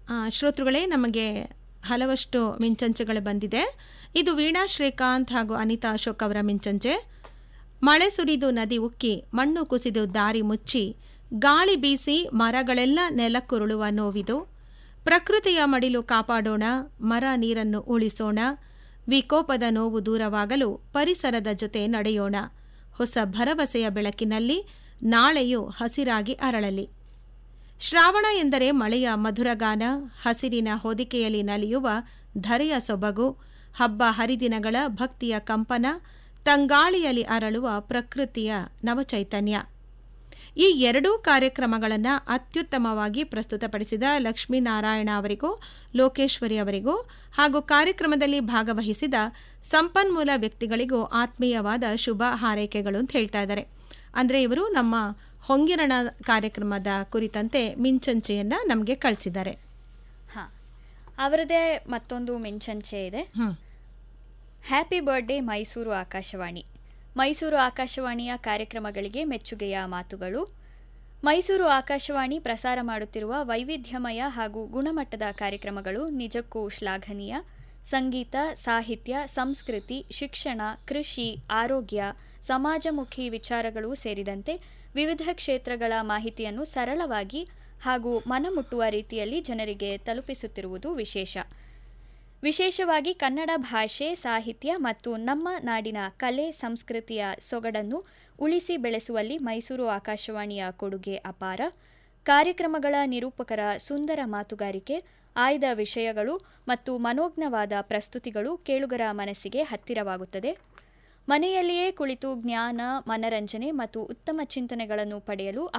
ಆ, ಶ್ರೋತೃಗಳೇ ನಮಗೆ ಹಲವಷ್ಟು ಮಿಂಚಂಚೆಗಳು ಬಂದಿದೆ ಇದು ವೀಣಾ ಶ್ರೀಕಾಂತ್ ಹಾಗೂ ಅನಿತಾ ಅಶೋಕ್ ಅವರ ಮಿಂಚಂಚೆ ಮಳೆ ಸುರಿದು ನದಿ ಉಕ್ಕಿ ಮಣ್ಣು ಕುಸಿದು ದಾರಿ ಮುಚ್ಚಿ ಗಾಳಿ ಬೀಸಿ ಮರಗಳೆಲ್ಲ ನೆಲಕ್ಕುರುಳುವ ನೋವಿದು ಪ್ರಕೃತಿಯ ಮಡಿಲು ಕಾಪಾಡೋಣ ಮರ ನೀರನ್ನು ಉಳಿಸೋಣ ವಿಕೋಪದ ನೋವು ದೂರವಾಗಲು ಪರಿಸರದ ಜೊತೆ ನಡೆಯೋಣ ಹೊಸ ಭರವಸೆಯ ಬೆಳಕಿನಲ್ಲಿ ನಾಳೆಯು ಹಸಿರಾಗಿ ಅರಳಲಿ ಶ್ರಾವಣ ಎಂದರೆ ಮಳೆಯ ಮಧುರಗಾನ ಹಸಿರಿನ ಹೊದಿಕೆಯಲ್ಲಿ ನಲಿಯುವ ಧರೆಯ ಸೊಬಗು ಹಬ್ಬ ಹರಿದಿನಗಳ ಭಕ್ತಿಯ ಕಂಪನ ತಂಗಾಳಿಯಲ್ಲಿ ಅರಳುವ ಪ್ರಕೃತಿಯ ನವಚೈತನ್ಯ ಈ ಎರಡೂ ಕಾರ್ಯಕ್ರಮಗಳನ್ನು ಅತ್ಯುತ್ತಮವಾಗಿ ಪ್ರಸ್ತುತಪಡಿಸಿದ ಲಕ್ಷ್ಮೀನಾರಾಯಣ ಅವರಿಗೂ ಲೋಕೇಶ್ವರಿ ಅವರಿಗೂ ಹಾಗೂ ಕಾರ್ಯಕ್ರಮದಲ್ಲಿ ಭಾಗವಹಿಸಿದ ಸಂಪನ್ಮೂಲ ವ್ಯಕ್ತಿಗಳಿಗೂ ಆತ್ಮೀಯವಾದ ಶುಭ ಹಾರೈಕೆಗಳು ಅಂತ ಹೇಳ್ತಾ ಇದ್ದಾರೆ ಅಂದರೆ ಇವರು ನಮ್ಮ ಹೊಂಗಿರಣ ಕಾರ್ಯಕ್ರಮದ ಕುರಿತಂತೆ ಮಿಂಚಂಚೆಯನ್ನ ನಮಗೆ ಕಳಿಸಿದ್ದಾರೆ ಹಾಂ ಅವರದೇ ಮತ್ತೊಂದು ಮಿಂಚಂಚೆ ಇದೆ hmm happy birthday Mysuru Akashvani Mysuru ಆಕಾಶವಾಣಿಯ ಕಾರ್ಯಕ್ರಮಗಳಿಗೆ ಮೆಚ್ಚುಗೆಯ ಮಾತುಗಳು ಮೈಸೂರು ಆಕಾಶವಾಣಿ ಪ್ರಸಾರ ಮಾಡುತ್ತಿರುವ ವೈವಿಧ್ಯಮಯ ಹಾಗೂ ಗುಣಮಟ್ಟದ ಕಾರ್ಯಕ್ರಮಗಳು ನಿಜಕ್ಕೂ ಶ್ಲಾಘನೀಯ ಸಂಗೀತ ಸಾಹಿತ್ಯ ಸಂಸ್ಕೃತಿ ಶಿಕ್ಷಣ ಕೃಷಿ ಆರೋಗ್ಯ ಸಮಾಜಮುಖಿ ವಿಚಾರಗಳು ಸೇರಿದಂತೆ ವಿವಿಧ ಕ್ಷೇತ್ರಗಳ ಮಾಹಿತಿಯನ್ನು ಸರಳವಾಗಿ ಹಾಗೂ ಮನಮುಟ್ಟುವ ರೀತಿಯಲ್ಲಿ ಜನರಿಗೆ ತಲುಪಿಸುತ್ತಿರುವುದು ವಿಶೇಷ ವಿಶೇಷವಾಗಿ ಕನ್ನಡ ಭಾಷೆ ಸಾಹಿತ್ಯ ಮತ್ತು ನಮ್ಮ ನಾಡಿನ ಕಲೆ ಸಂಸ್ಕೃತಿಯ ಸೊಗಡನ್ನು ಉಳಿಸಿ ಬೆಳೆಸುವಲ್ಲಿ ಮೈಸೂರು ಆಕಾಶವಾಣಿಯ ಕೊಡುಗೆ ಅಪಾರ ಕಾರ್ಯಕ್ರಮಗಳ ನಿರೂಪಕರ ಸುಂದರ ಮಾತುಗಾರಿಕೆ ಆಯ್ದ ವಿಷಯಗಳು ಮತ್ತು ಮನೋಜ್ಞವಾದ ಪ್ರಸ್ತುತಿಗಳು ಕೇಳುಗರ ಮನಸ್ಸಿಗೆ ಹತ್ತಿರವಾಗುತ್ತದೆ ಮನೆಯಲ್ಲಿಯೇ ಕುಳಿತು ಜ್ಞಾನ ಮನರಂಜನೆ ಮತ್ತು ಉತ್ತಮ ಚಿಂತನೆಗಳನ್ನು ಪಡೆಯಲು